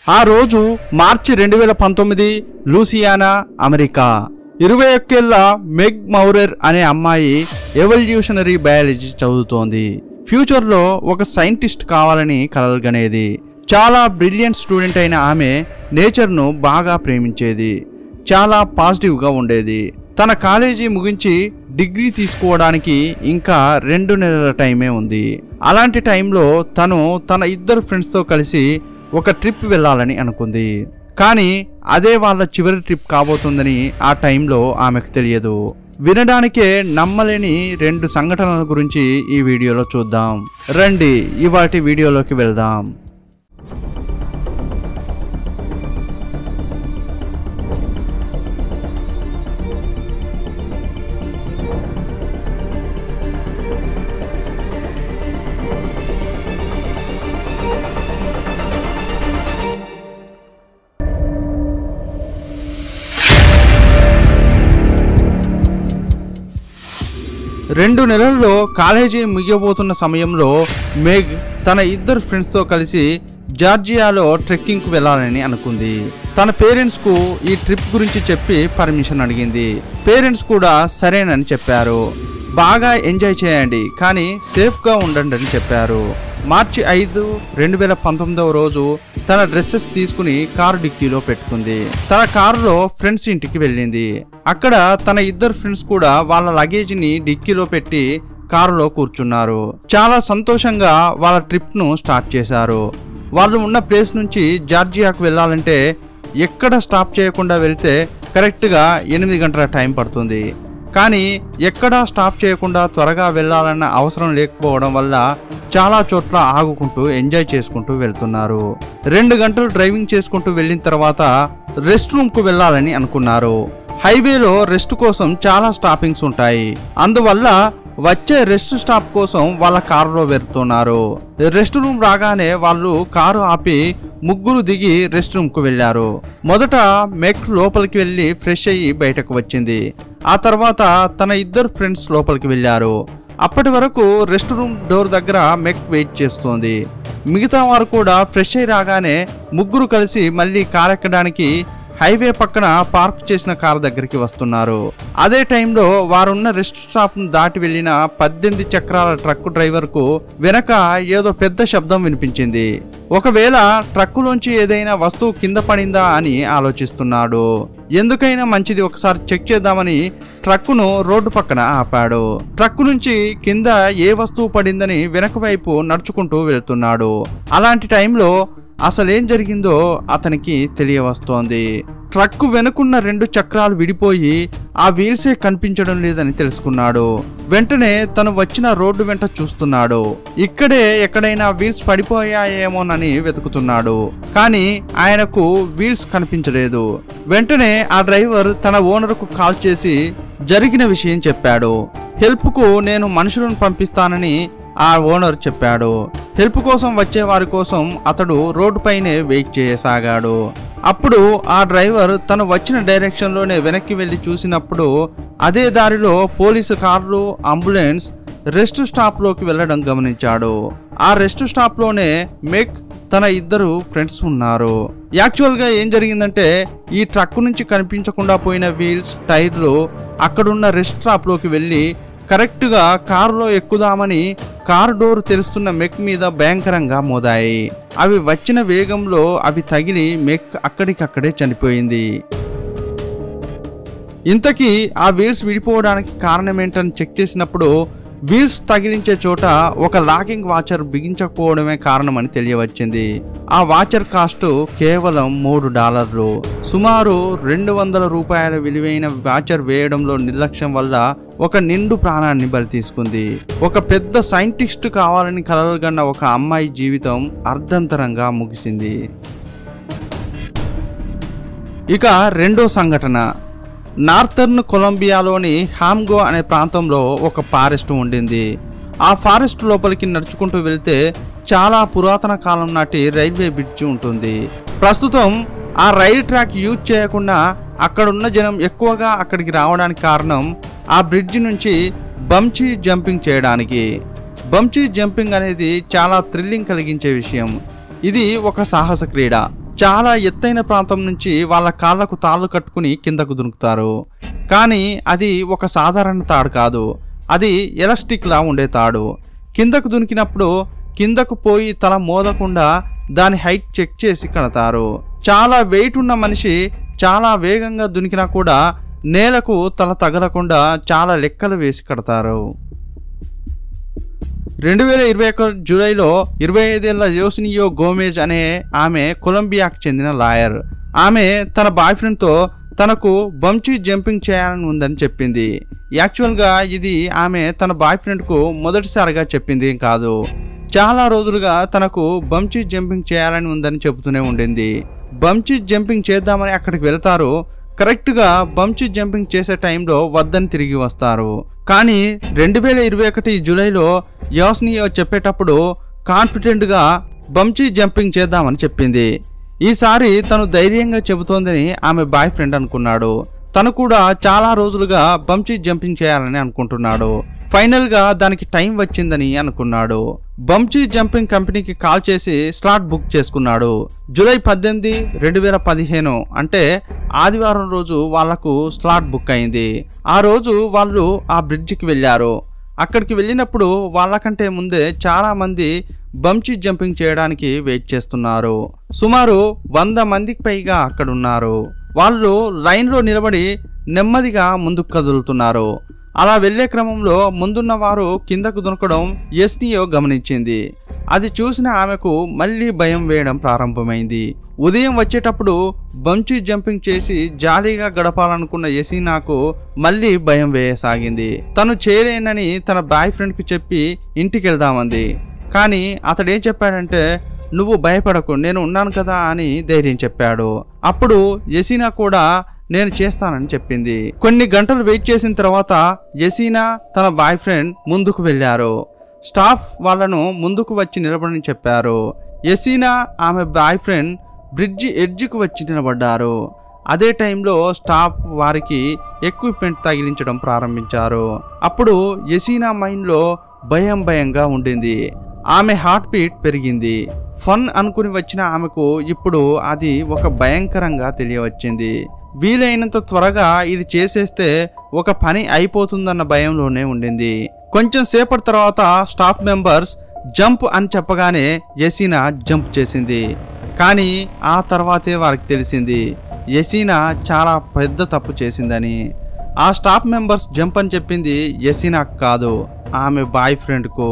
ఆ రోజు మార్చి రెండు వేల పంతొమ్మిది లూసియానా అమెరికా ఇరవై ఒక్కేళ్ల మెగ్ మౌరెర్ అనే అమ్మాయి ఎవల్యూషనరీ బయాలజీ చదువుతోంది ఫ్యూచర్లో ఒక సైంటిస్ట్ కావాలని కలలుగనేది చాలా బ్రిలియంట్ స్టూడెంట్ అయిన ఆమె నేచర్ను బాగా ప్రేమించేది చాలా పాజిటివ్గా ఉండేది తన కాలేజీ ముగించి డిగ్రీ తీసుకోవడానికి ఇంకా రెండు నెలల టైమే ఉంది అలాంటి టైంలో తను తన ఇద్దరు ఫ్రెండ్స్తో కలిసి ఒక ట్రిప్ వెళ్ళాలని అనుకుంది కానీ అదే వాళ్ళ చివరి ట్రిప్ కాబోతుందని ఆ టైంలో ఆమెకు తెలియదు వినడానికే నమ్మలేని రెండు సంఘటనల గురించి ఈ వీడియోలో చూద్దాం రండి ఇవాటి వీడియోలోకి వెళ్దాం రెండు నెలల్లో కాలేజీ ముగియబోతున్న సమయంలో మెగ్ తన ఇద్దరు ఫ్రెండ్స్తో కలిసి జార్జియాలో ట్రెక్కింగ్కు వెళ్ళాలని అనుకుంది తన పేరెంట్స్కు ఈ ట్రిప్ గురించి చెప్పి పర్మిషన్ అడిగింది పేరెంట్స్ కూడా సరేనని చెప్పారు బాగా ఎంజాయ్ చేయండి కానీ సేఫ్గా ఉండండి అని చెప్పారు మార్చి ఐదు రెండు వేల పంతొమ్మిదవ రోజు తన డ్రెస్సెస్ తీసుకుని కారు డిక్కీలో పెట్టుకుంది తన కారులో ఫ్రెండ్స్ ఇంటికి వెళ్ళింది అక్కడ తన ఇద్దరు ఫ్రెండ్స్ కూడా వాళ్ళ లగేజ్ని డిక్కీలో పెట్టి కారులో కూర్చున్నారు చాలా సంతోషంగా వాళ్ళ ట్రిప్ను స్టార్ట్ చేశారు వాళ్ళు ఉన్న ప్లేస్ నుంచి జార్జియాకు వెళ్ళాలంటే ఎక్కడ స్టాప్ చేయకుండా వెళ్తే కరెక్ట్గా ఎనిమిది గంటల టైం పడుతుంది కానీ ఎక్కడా స్టాప్ చేయకుండా త్వరగా వెళ్ళాలన్న అవసరం లేకపోవడం వల్ల చాలా చోట్ల ఆగుకుంటూ ఎంజాయ్ చేసుకుంటూ వెళ్తున్నారు రెండు గంటలు డ్రైవింగ్ చేసుకుంటూ వెళ్ళిన తర్వాత రెస్ట్ రూమ్కు వెళ్ళాలని అనుకున్నారు హైవేలో రెస్ట్ కోసం చాలా స్టాపింగ్స్ ఉంటాయి అందువల్ల వచ్చే రెస్ట్ స్టాప్ కోసం వాళ్ళ కారులో వెళ్తున్నారు రెస్ట్ రూమ్ రాగానే వాళ్ళు కారు ఆపి ముగ్గురు దిగి రెస్ట్ రూమ్కు వెళ్ళారు మొదట మెక్ లోపలికి వెళ్ళి ఫ్రెష్ అయ్యి బయటకు వచ్చింది ఆ తర్వాత తన ఇద్దరు ఫ్రెండ్స్ లోపలికి వెళ్ళారు అప్పటి వరకు రెస్ట్ రూమ్ డోర్ దగ్గర మెక్ వెయిట్ చేస్తోంది మిగతా వారు కూడా ఫ్రెష్ అయి రాగానే ముగ్గురు కలిసి మళ్ళీ కార్ ఎక్కడానికి హైవే పక్కన పార్క్ చేసిన కార్ దగ్గరికి వస్తున్నారు అదే టైంలో వారున్న రెస్ట్ స్టాప్ ను దాటి వెళ్లిన పద్దెనిమిది చక్రాల ట్రక్ డ్రైవర్ కు వెనక ఏదో పెద్ద శబ్దం వినిపించింది ఒకవేళ ట్రక్కులోంచి ఏదైనా వస్తువు కింద పడిందా అని ఆలోచిస్తున్నాడు ఎందుకైనా మంచిది ఒకసారి చెక్ చేద్దామని ట్రక్కును రోడ్డు పక్కన ఆపాడు ట్రక్కు నుంచి కింద ఏ వస్తువు పడిందని వెనక వైపు నడుచుకుంటూ వెళ్తున్నాడు అలాంటి టైంలో అసలేం జరిగిందో అతనికి తెలియవస్తోంది ట్రక్కు వెనుకున్న రెండు చక్రాలు విడిపోయి ఆ వీల్సే కనిపించడం లేదని తెలుసుకున్నాడు వెంటనే తను వచ్చిన రోడ్డు వెంట చూస్తున్నాడు ఇక్కడే ఎక్కడైనా వీల్స్ పడిపోయాయేమోనని వెతుకుతున్నాడు కానీ ఆయనకు వీల్స్ కనిపించలేదు వెంటనే ఆ డ్రైవర్ తన ఓనర్కు కాల్ చేసి జరిగిన విషయం చెప్పాడు హెల్ప్కు నేను మనుషులను పంపిస్తానని ఆ ఓనర్ చెప్పాడు హెల్ప్ కోసం వచ్చే వారి కోసం అతడు రోడ్డు పైనే వెయిట్ చేయసాగాడు అప్పుడు ఆ డ్రైవర్ తను వచ్చిన డైరెక్షన్లోనే వెనక్కి వెళ్ళి చూసినప్పుడు అదే దారిలో పోలీసు కార్లు అంబులెన్స్ రెస్ట్ స్టాప్లోకి వెళ్ళడం గమనించాడు ఆ రెస్ట్ స్టాప్లోనే మెక్ తన ఇద్దరు ఫ్రెండ్స్ ఉన్నారు యాక్చువల్గా ఏం జరిగిందంటే ఈ ట్రక్ నుంచి కనిపించకుండా పోయిన వీల్స్ టైర్లు అక్కడున్న రెస్ట్ స్టాప్లోకి వెళ్ళి కరెక్ట్గా కారులో ఎక్కుదామని కారు డోర్ తెరుస్తున్న మెక్ మీద భయంకరంగా మోదాయి అవి వచ్చిన వేగంలో అవి తగిలి మెక్ అక్కడికక్కడే చనిపోయింది ఇంతకీ ఆ వీల్స్ విడిపోవడానికి కారణం ఏంటని చెక్ చేసినప్పుడు వీల్స్ తగిలించే చోట ఒక లాకింగ్ వాచర్ బిగించకపోవడమే కారణమని తెలియవచ్చింది ఆ వాచర్ కాస్ట్ కేవలం మూడు డాలర్లు సుమారు రెండు వందల రూపాయల విలువైన వాచర్ వేయడంలో నిర్లక్ష్యం వల్ల ఒక నిండు ప్రాణాన్ని బలి తీసుకుంది ఒక పెద్ద సైంటిస్ట్ కావాలని కలలుగన్న ఒక అమ్మాయి జీవితం అర్ధంతరంగా ముగిసింది ఇక రెండో సంఘటన నార్థర్న్ కొలంబియాలోని హామ్గో అనే ప్రాంతంలో ఒక ఫారెస్ట్ ఉండింది ఆ ఫారెస్ట్ లోపలికి నడుచుకుంటూ వెళ్తే చాలా పురాతన కాలం నాటి రైల్వే బ్రిడ్జి ఉంటుంది ప్రస్తుతం ఆ రైల్ ట్రాక్ యూజ్ చేయకుండా అక్కడున్న జనం ఎక్కువగా అక్కడికి రావడానికి కారణం ఆ బ్రిడ్జి నుంచి బంచీ జంపింగ్ చేయడానికి బంచీ జంపింగ్ అనేది చాలా థ్రిల్లింగ్ కలిగించే విషయం ఇది ఒక సాహస క్రీడ చాలా ఎత్తైన ప్రాంతం నుంచి వాళ్ళ కాళ్ళకు తాళ్ళు కట్టుకుని కిందకు దునుకుతారు కానీ అది ఒక సాధారణ తాడు కాదు అది ఎలాస్టిక్లా ఉండే తాడు కిందకు దునికినప్పుడు కిందకు పోయి తల మోదకుండా దాని హైట్ చెక్ చేసి కడతారు చాలా వెయిట్ ఉన్న మనిషి చాలా వేగంగా దునికినా కూడా నేలకు తల తగలకుండా చాలా లెక్కలు వేసి కడతారు రెండు వేల ఇరవై ఒక జూలైలో ఇరవై ఐదేళ్ల యోసినియో గోమేజ్ అనే ఆమె కొలంబియాకు చెందిన లాయర్ ఆమె తన బాయ్ ఫ్రెండ్తో తనకు బంచీ జంపింగ్ చేయాలని ఉందని చెప్పింది యాక్చువల్గా ఇది ఆమె తన బాయ్ ఫ్రెండ్కు మొదటిసారిగా చెప్పింది కాదు చాలా రోజులుగా తనకు బంచీ జంపింగ్ చేయాలని ఉందని చెబుతూనే ఉండింది బంచీ జంపింగ్ చేద్దామని అక్కడికి వెళ్తారు కరెక్ట్గా బంచీ జంపింగ్ చేసే టైంలో వద్దని తిరిగి వస్తారు కానీ రెండు వేల ఇరవై ఒకటి జూలైలో యోస్నియో చెప్పేటప్పుడు కాన్ఫిడెంట్గా బంచీ జంపింగ్ చేద్దామని చెప్పింది ఈసారి తను ధైర్యంగా చెబుతోందని ఆమె బాయ్ ఫ్రెండ్ అనుకున్నాడు తను కూడా చాలా రోజులుగా బంచీ జంపింగ్ చేయాలని అనుకుంటున్నాడు ఫైనల్ గా దానికి టైం వచ్చిందని అనుకున్నాడు బంచీ జంపింగ్ కంపెనీకి కాల్ చేసి స్లాట్ బుక్ చేసుకున్నాడు జూలై పద్దెనిమిది రెండు వేల పదిహేను అంటే ఆదివారం రోజు వాళ్లకు స్లాట్ బుక్ అయింది ఆ రోజు వాళ్ళు ఆ బ్రిడ్జికి వెళ్ళారు అక్కడికి వెళ్ళినప్పుడు వాళ్ళకంటే ముందే చాలా మంది బంచీ జంపింగ్ చేయడానికి వెయిట్ చేస్తున్నారు సుమారు వంద మందికి పైగా అక్కడ ఉన్నారు వాళ్ళు లైన్లో నిలబడి నెమ్మదిగా ముందుకు కదులుతున్నారు అలా వెళ్లే క్రమంలో ముందున్న వారు కిందకు దునకడం ఎస్నియో గమనించింది అది చూసిన ఆమెకు మళ్ళీ భయం వేయడం ప్రారంభమైంది ఉదయం వచ్చేటప్పుడు బంచీ జంపింగ్ చేసి జాలీగా గడపాలనుకున్న ఎసీనాకు మళ్ళీ భయం వేయసాగింది తను చేయలేనని తన బాయ్ ఫ్రెండ్కి చెప్పి ఇంటికి వెళ్దామంది కానీ అతడేం చెప్పాడంటే నువ్వు భయపడకు నేను ఉన్నాను కదా అని ధైర్యం చెప్పాడు అప్పుడు యసీనా కూడా నేను చేస్తానని చెప్పింది కొన్ని గంటలు వెయిట్ చేసిన తర్వాత యసీనా తన బాయ్ ఫ్రెండ్ ముందుకు వెళ్ళారు స్టాఫ్ వాళ్ళను ముందుకు వచ్చి నిలబడని చెప్పారు యసీనా ఆమె బాయ్ ఫ్రెండ్ బ్రిడ్జి ఎడ్జ్కి వచ్చి నిలబడ్డారు అదే టైంలో స్టాఫ్ వారికి ఎక్విప్మెంట్ తగిలించడం ప్రారంభించారు అప్పుడు యసీనా మైండ్లో భయం భయంగా ఉండింది ఆమె హార్ట్ బీట్ పెరిగింది ఫన్ అనుకుని వచ్చిన ఆమెకు ఇప్పుడు అది ఒక భయంకరంగా తెలియవచ్చింది వీలైనంత త్వరగా ఇది చేసేస్తే ఒక పని అయిపోతుందన్న భయంలోనే ఉండింది కొంచెం సేపటి తర్వాత స్టాఫ్ మెంబర్స్ జంప్ అని చెప్పగానే యసీనా జంప్ చేసింది కానీ ఆ తర్వాతే వారికి తెలిసింది యసీనా చాలా పెద్ద తప్పు చేసిందని ఆ స్టాఫ్ మెంబర్స్ జంప్ అని చెప్పింది యసీనాకు కాదు ఆమె బాయ్ ఫ్రెండ్కు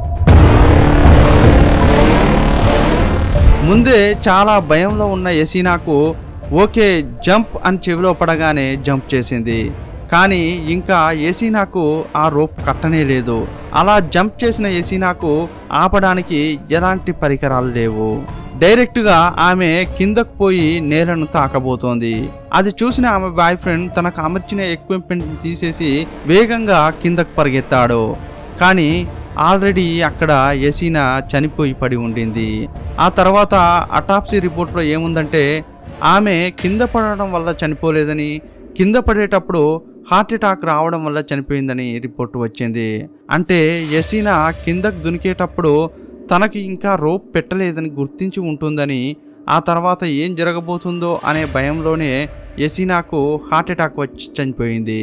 ముందే చాలా భయంలో ఉన్న యసీనాకు ఓకే జంప్ అని చెవిలో పడగానే జంప్ చేసింది కానీ ఇంకా యసీనాకు ఆ రోప్ కట్టనే లేదు అలా జంప్ చేసిన యసీనాకు ఆపడానికి ఎలాంటి పరికరాలు లేవు డైరెక్ట్గా ఆమె కిందకు పోయి నేలను తాకబోతోంది అది చూసిన ఆమె బాయ్ ఫ్రెండ్ తనకు అమర్చిన ఎక్విప్మెంట్ తీసేసి వేగంగా కిందకు పరిగెత్తాడు కానీ ఆల్రెడీ అక్కడ యసీనా చనిపోయి పడి ఉండింది ఆ తర్వాత అటాప్సీ రిపోర్ట్లో ఏముందంటే ఆమె కింద పడడం వల్ల చనిపోలేదని కింద పడేటప్పుడు హార్ట్ అటాక్ రావడం వల్ల చనిపోయిందని రిపోర్ట్ వచ్చింది అంటే యసీనా కిందకు దునికేటప్పుడు తనకి ఇంకా రోప్ పెట్టలేదని గుర్తించి ఉంటుందని ఆ తర్వాత ఏం జరగబోతుందో అనే భయంలోనే యసీనాకు హార్ట్ అటాక్ వచ్చి చనిపోయింది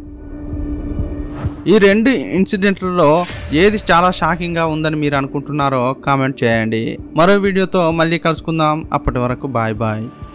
ఈ రెండు ఇన్సిడెంట్లలో ఏది చాలా షాకింగ్గా ఉందని మీరు అనుకుంటున్నారో కామెంట్ చేయండి మరో వీడియోతో మళ్ళీ కలుసుకుందాం అప్పటి వరకు బాయ్ బాయ్